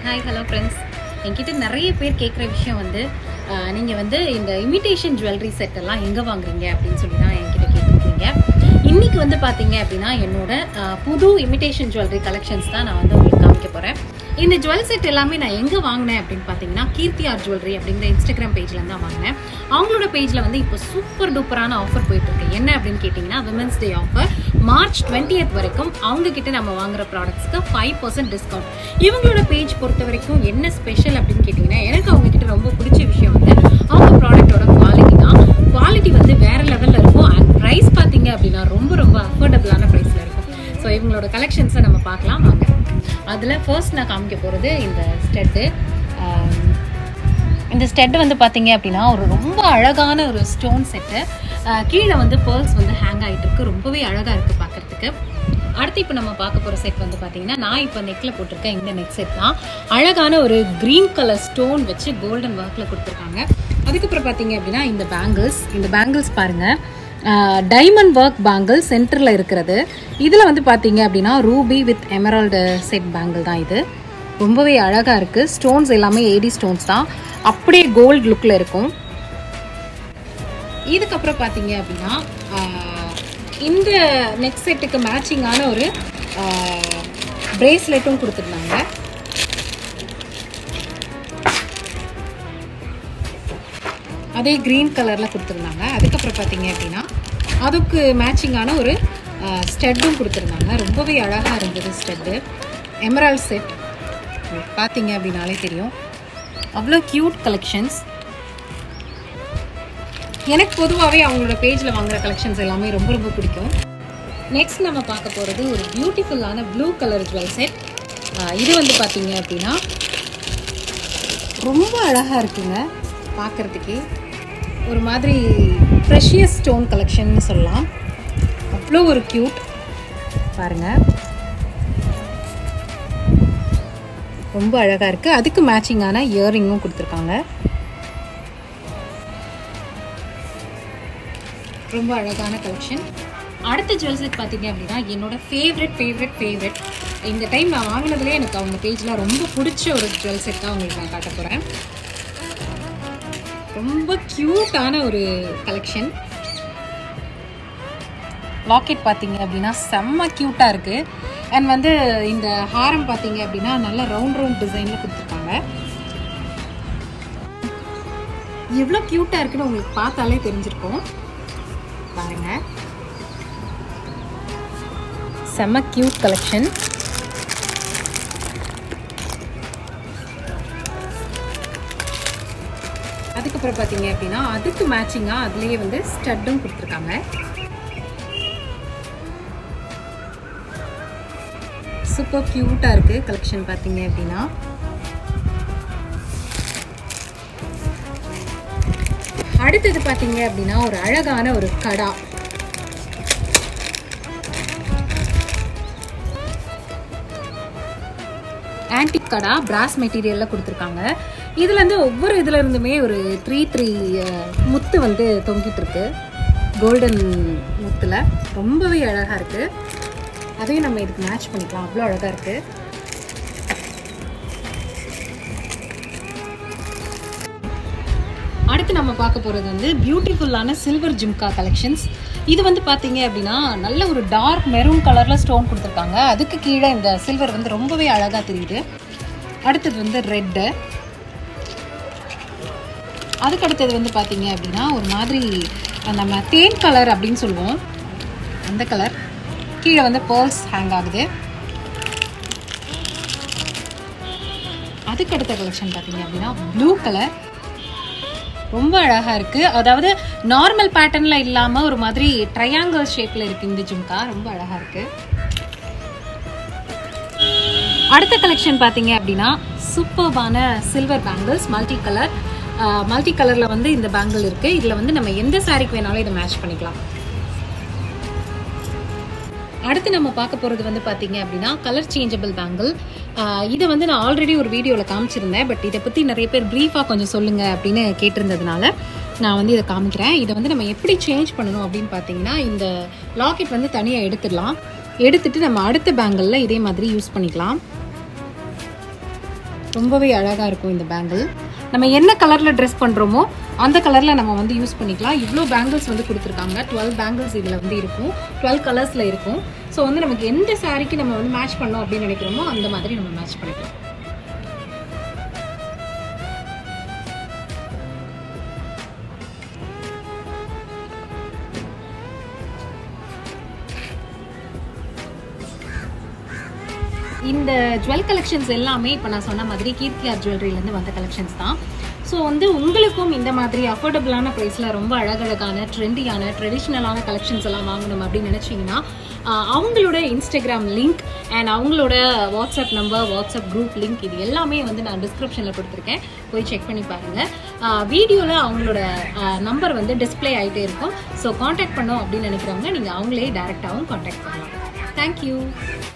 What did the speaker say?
hi hello friends என்கிட்ட நிறைய பேர் கேட்குற விஷயம் வந்து நீங்கள் வந்து இந்த இமிடேஷன் ஜுவல்லரி செட் எல்லாம் எங்கே வாங்குறீங்க அப்படின்னு சொல்லி தான் என்கிட்ட கேட்டிருக்கீங்க இன்னைக்கு வந்து பார்த்தீங்க அப்படின்னா என்னோட அஹ், புது இமிடேஷன் ஜுவல்லரி கலெக்ஷன்ஸ் தான் நான் வந்து உங்களுக்கு காமிக்க போகிறேன் இந்த ஜுவல் செட் எல்லாமே நான் எங்கே வாங்கினேன் அப்படின்னு பார்த்தீங்கன்னா கீர்த்தி ஆர் ஜுவல்லரி அப்படிங்கிற இன்ஸ்டாகிராம் பேஜில் தான் வாங்கினேன் அவங்களோட பேஜில் வந்து இப்போ சூப்பர் டூப்பரான ஆஃபர் போயிட்டு இருக்கு என்ன அப்படின்னு கேட்டிங்கன்னா women's day offer March twentieth வரைக்கும் அவங்க கிட்ட நம்ம வாங்குற ப்ராடக்ட்ஸ்க்கு ஃபைவ் பர்சன்ட் டிஸ்கவுண்ட் இவங்களோட பேஜ் பொறுத்த வரைக்கும் என்ன ஸ்பெஷல் அப்படின்னு கேட்டிங்கன்னா எனக்கு அவங்க கிட்ட ரொம்ப பிடிச்ச விஷயம் வந்து அவங்க ப்ராடக்ட்டோட குவாலிட்டி தான் குவாலிட்டி வந்து வேற லெவலில் இருக்கும் அண்ட் ப்ரைஸ் பார்த்தீங்க அப்படின்னா ரொம்ப ரொம்ப அஃபோர்டபுளான ப்ரைஸில் இருக்கும் ஸோ இவங்களோட கலெக்ஷன்ஸை நம்ம பார்க்கலாம் வாங்க அதில் ஃபர்ஸ்ட் நான் காமிக்க போகிறது இந்த ஸ்டெட்டு இந்த ஸ்டெட் வந்து பார்த்தீங்க அப்படின்னா ஒரு ரொம்ப அழகான ஒரு ஸ்டோன் செட்டு கீழே வந்து பேர்ல்ஸ் வந்து ஹேங் ஆகிட்டு இருக்கு ரொம்பவே அழகாக இருக்குது பார்க்கறதுக்கு அடுத்து இப்போ நம்ம பார்க்க போகிற செட் வந்து பார்த்தீங்கன்னா நான் இப்போ நெக்கில் போட்டிருக்கேன் இந்த நெக் செட் தான் அழகான ஒரு க்ரீன் கலர் ஸ்டோன் வச்சு கோல்டன் ஒர்க்கில் கொடுத்துருக்காங்க அதுக்கப்புறம் பார்த்தீங்க அப்படின்னா இந்த பேங்கிள்ஸ் இந்த பேங்கிள்ஸ் பாருங்கள் டைமண்ட் ஒர்க் பேங்கிள் சென்டரில் இருக்கிறது இதில் வந்து பார்த்தீங்க அப்படின்னா ruby with emerald set bangle தான் இது ரொம்பவே அழகாக இருக்குது ஸ்டோன்ஸ் எல்லாமே ஏடி ஸ்டோன்ஸ் தான் அப்படியே கோல்டு லுக்கில் இருக்கும் இதுக்கப்புறம் பார்த்தீங்க அப்படின்னா ஆஹ், இந்த நெக் செட்டுக்கு மேட்சிங்கான ஒரு பிரேஸ்லெட்டும் கொடுத்துருந்தாங்க அதே க்ரீன் கலரில் கொடுத்துருந்தாங்க அதுக்கப்புறம் பார்த்தீங்க அப்படின்னா அதுக்கு மேட்சிங்கான ஒரு ஸ்டெட்டும் கொடுத்துருந்தாங்க ரொம்பவே அழகாக இருந்தது ஸ்டெட்டு எமரால் செட் பார்த்தீங்க அப்படின்னாலே தெரியும் அவ்வளோ க்யூட் கலெக்ஷன்ஸ் எனக்கு பொதுவாகவே அவங்களோட பேஜில் வாங்குற கலெக்ஷன்ஸ் எல்லாமே ரொம்ப ரொம்ப பிடிக்கும் நெக்ஸ்ட் நம்ம பார்க்க போகிறது ஒரு பியூட்டிஃபுல்லான ப்ளூ கலர் ஜுவல் செட் இது வந்து பார்த்தீங்க அப்படின்னா ரொம்ப அழகாக இருக்குங்க பார்க்குறதுக்கே ஒரு மாதிரி ப்ரெஷியஸ் ஸ்டோன் கலெக்ஷன்னு சொல்லலாம் அவ்வளோ ஒரு க்யூட் பாருங்கள் ரொம்ப அழகாக இருக்குது அதுக்கு மேட்சிங்கான இயரிங்கும் கொடுத்துருக்காங்க ரொம்ப அழகான கலெக்ஷன் அடுத்த ஜுவல் செட் பார்த்தீங்க அப்படின்னா என்னோட ஃபேவரட் ஃபேவரட் ஃபேவரட் இந்த டைம் நான் வாங்கினதுலேயே எனக்கு அவங்க பேஜில் ரொம்ப பிடிச்ச ஒரு ஜுவல் செட் தான் உங்களுக்கு நான் காட்ட போகிறேன் ரொம்ப க்யூட்டான ஒரு கலெக்ஷன் லாக்கெட் பார்த்தீங்க அப்படின்னா செம்ம க்யூட்டாக இருக்குது அண்ட் வந்து இந்த ஹாரம் பார்த்தீங்க அப்படின்னா நல்ல ரவுண்ட் ரவுண்ட் டிசைனில் கொடுத்துருக்காங்க எவ்வளோ க்யூட்டாக இருக்குன்னு உங்களுக்கு பார்த்தாலே தெரிஞ்சிருக்கும் பாருங்க செம்ம க்யூட் கலெக்ஷன் அதுக்கப்புறம் பார்த்தீங்க அப்படின்னா அதுக்கு மேட்சிங்காக அதுலேயே வந்து ஸ்டட்டும் கொடுத்துருக்காங்க சூப்பர் க்யூட்டாக இருக்குது கலெக்ஷன் பார்த்தீங்க அப்படின்னா அடுத்தது பார்த்தீங்க அப்படின்னா ஒரு அழகான ஒரு கடா ஆன்டிக் கடா பிராஸ் மெட்டீரியலில் கொடுத்துருக்காங்க இதுலேருந்து ஒவ்வொரு இதுல இருந்துமே ஒரு த்ரீ த்ரீ முத்து வந்து தொங்கிட்டு இருக்கு கோல்டன் முத்தில் ரொம்பவே அழகாக இருக்குது அதையும் நம்ம இதுக்கு மேட்ச் பண்ணிக்கலாம் அவ்வளோ அழகாக இருக்குது அடுத்து நம்ம பார்க்க போகிறது வந்து பியூட்டிஃபுல்லான சில்வர் ஜிம்கா கலெக்ஷன்ஸ் இது வந்து பார்த்தீங்க அப்படின்னா நல்ல ஒரு டார்க் மெரூன் கலரில் ஸ்டோன் கொடுத்துருக்காங்க அதுக்கு கீழே இந்த சில்வர் வந்து ரொம்பவே அழகாக தெரியுது அடுத்தது வந்து ரெட்டு அதுக்கு அடுத்தது வந்து பார்த்தீங்க அப்படின்னா ஒரு மாதிரி நம்ம தேன் கலர் அப்படின்னு சொல்லுவோம் அந்த கலர் கீழே வந்து பேர்ல்ஸ் ஹேங் ஆகுது அதுக்கு அடுத்த கலெக்ஷன் பார்த்தீங்க அப்படின்னா ப்ளூ கலர் ரொம்ப அழகாக இருக்குது அதாவது நார்மல் பேட்டர்னில் இல்லாமல் ஒரு மாதிரி ட்ரையாங்கிள் ஷேப்பில் இருக்குது இந்த ஜும்கா ரொம்ப அழகாக இருக்குது அடுத்த கலெக்ஷன் பார்த்தீங்க அப்படின்னா சூப்பர்பான silver bangles multi colour multi கலரில் வந்து இந்த பேங்கிள் இருக்குது இதில் வந்து நம்ம எந்த சாரிக்கு வேணாலும் இதை மேட்ச் பண்ணிக்கலாம் அடுத்து நம்ம பார்க்க போகிறது வந்து பார்த்தீங்க அப்படின்னா கலர் சேஞ்சபிள் பேங்கிள் இதை வந்து நான் ஆல்ரெடி ஒரு வீடியோவில் காமிச்சிருந்தேன் பட் இதை பற்றி நிறைய பேர் ப்ரீஃபாக கொஞ்சம் சொல்லுங்கள் அப்படின்னு கேட்டிருந்ததுனால நான் வந்து இதை காமிக்கிறேன் இதை வந்து நம்ம எப்படி சேஞ்ச் பண்ணணும் அப்படின்னு பார்த்தீங்கன்னா இந்த லாக்கெட் வந்து தனியாக எடுத்துடலாம் எடுத்துட்டு நம்ம அடுத்த பேங்கிளில் இதே மாதிரி யூஸ் பண்ணிக்கலாம் ரொம்பவே அழகாக இருக்கும் இந்த பேங்கிள் நம்ம என்ன கலரில் ட்ரெஸ் பண்ணுறோமோ அந்த கலரில் நம்ம வந்து யூஸ் பண்ணிக்கலாம் இவ்வளோ பேங்கிள்ஸ் வந்து கொடுத்துருக்காங்க டுவெல் பேங்கிள்ஸ் இதில் வந்து இருக்கும் டுவெல் கலர்ஸில் இருக்கும் ஸோ வந்து நமக்கு எந்த சாரிக்கு நம்ம வந்து மேட்ச் பண்ணோம் அப்படின்னு நினைக்கிறோமோ அந்த மாதிரி நம்ம மேட்ச் பண்ணிக்கலாம் இந்த ஜுவல் கலெக்ஷன்ஸ் எல்லாமே இப்போ நான் சொன்ன மாதிரி கீர்த்தியார் ஜுவல்லரியிலேருந்து வந்த கலெக்ஷன்ஸ் தான் ஸோ வந்து உங்களுக்கும் இந்த மாதிரி அஃபோர்டபுளான ப்ரைஸில் ரொம்ப அழகழகான ட்ரெண்டியான ட்ரெடிஷ்னலான கலெக்ஷன்ஸ் எல்லாம் வாங்கணும் அப்படின்னு நினச்சிங்கன்னா ஆஹ், அவங்களோட இன்ஸ்டாகிராம் லிங்க் அண்ட் அவங்களோட WhatsApp number WhatsApp group link இது எல்லாமே வந்து நான் டிஸ்கிரிப்ஷனில் கொடுத்துருக்கேன் போய் செக் பண்ணி பாருங்கள் வீடியோவில் அவங்களோட நம்பர் வந்து டிஸ்ப்ளே ஆகிட்டே இருக்கும் ஸோ காண்டாக்ட் பண்ணோம் அப்படின்னு நினைக்கிறவங்க நீங்கள் அவங்களே டேரெக்டாகவும் காண்டாக்ட் பண்ணலாம் தேங்க்யூ